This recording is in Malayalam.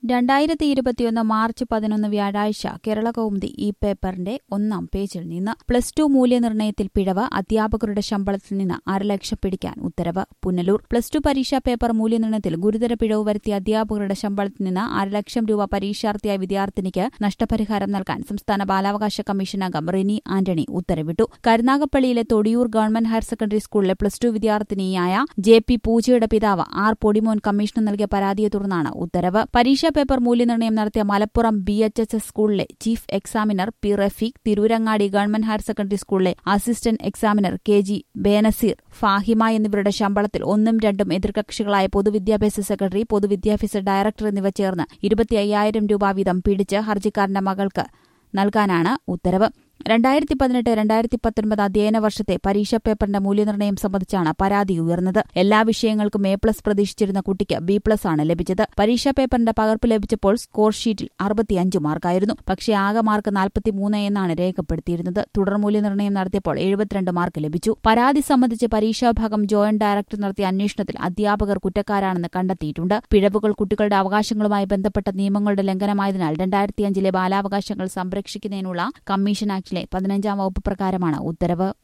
രണ്ടായിരത്തി ഇരുപത്തിയൊന്ന് മാർച്ച് പതിനൊന്ന് വ്യാഴാഴ്ച കേരള കൗമുദി ഈ പേപ്പറിന്റെ ഒന്നാം പേജിൽ നിന്ന് പ്ലസ് ടു മൂല്യനിർണ്ണയത്തിൽ പിഴവ് അധ്യാപകരുടെ ശമ്പളത്തിൽ നിന്ന് അരലക്ഷം പിടിക്കാൻ ഉത്തരവ് പുനലൂർ പ്ലസ് ടു പരീക്ഷാ പേപ്പർ മൂല്യനിർണ്ണയത്തിൽ ഗുരുതര പിഴവ് വരുത്തിയ അധ്യാപകരുടെ ശമ്പളത്തിൽ നിന്ന് അരലക്ഷം രൂപ പരീക്ഷാർത്ഥിയായ വിദ്യാർത്ഥിനിക്ക് നഷ്ടപരിഹാരം നൽകാൻ സംസ്ഥാന ബാലാവകാശ കമ്മീഷൻ അംഗം റിനി ആന്റണി ഉത്തരവിട്ടു കരുനാഗപ്പള്ളിയിലെ തൊടിയൂർ ഗവൺമെന്റ് ഹയർ സെക്കൻഡറി സ്കൂളിലെ പ്ലസ് ടു വിദ്യാർത്ഥിനിയായ ജെ പി പൂജയുടെ പിതാവ് ആർ പൊടിമോൻ കമ്മീഷന് നൽകിയ പരാതിയെ തുടർന്നാണ് ഉത്തരവ് പരീക്ഷാ പേപ്പർ മൂല്യനിർണ്ണയം നടത്തിയ Malappuram B H S S സ്കൂളിലെ chief examiner P Rafeeq Tirurangadi government higher secondary സ്കൂളിലെ assistant examiner K G Benazir Fahima എന്നിവരുടെ ശമ്പളത്തിൽ ഒന്നും രണ്ടും എതിർകക്ഷികളായ പൊതുവിദ്യാഭ്യാസ സെക്രട്ടറി പൊതുവിദ്യാഭ്യാസ ഡയറക്ടർ എന്നിവ ചേർന്ന് ഇരുപത്തി അയ്യായിരം രൂപ വീതം പിടിച്ച് ഹർജിക്കാരന്റെ മകൾക്ക് നൽകാനാണ് ഉത്തരവ് രണ്ടായിരത്തി പതിനെട്ട് രണ്ടായിരത്തി പത്തൊൻപത് അധ്യയന വർഷത്തെ പരീക്ഷാ പേപ്പറിന്റെ മൂല്യനിർണ്ണയം സംബന്ധിച്ചാണ് പരാതി ഉയർന്നത് എല്ലാ വിഷയങ്ങൾക്കും എ പ്ലസ് പ്രതീക്ഷിച്ചിരുന്ന കുട്ടിക്ക് ബി പ്ലസ് ആണ് ലഭിച്ചത് പരീക്ഷാ പേപ്പറിന്റെ പകർപ്പ് ലഭിച്ചപ്പോൾ സ്കോർ ഷീറ്റിൽ അറുപത്തിയഞ്ച് മാർക്കായിരുന്നു പക്ഷേ ആകെ മാർക്ക് നാൽപ്പത്തിമൂന്ന് എന്നാണ് രേഖപ്പെടുത്തിയിരുന്നത് തുടർ മൂല്യനിർണ്ണയം നടത്തിയപ്പോൾ എഴുപത്തിരണ്ട് മാർക്ക് ലഭിച്ചു പരാതി സംബന്ധിച്ച് പരീക്ഷാഭാഗം ജോയിന്റ് ഡയറക്ടർ നടത്തിയ അന്വേഷണത്തിൽ അധ്യാപകർ കുറ്റക്കാരാണെന്ന് കണ്ടെത്തിയിട്ടുണ്ട് പിഴവുകൾ കുട്ടികളുടെ അവകാശങ്ങളുമായി ബന്ധപ്പെട്ട നിയമങ്ങളുടെ ലംഘനമായതിനാൽ രണ്ടായിരത്തിയഞ്ചിലെ ബാലാവകാശങ്ങൾ സംരക്ഷിക്കുന്നതിനുള്ള കമ്മീഷൻ ആക്ടിലെ പതിനഞ്ചാം വകുപ്പ് പ്രകാരമാണ് ഉത്തരവ്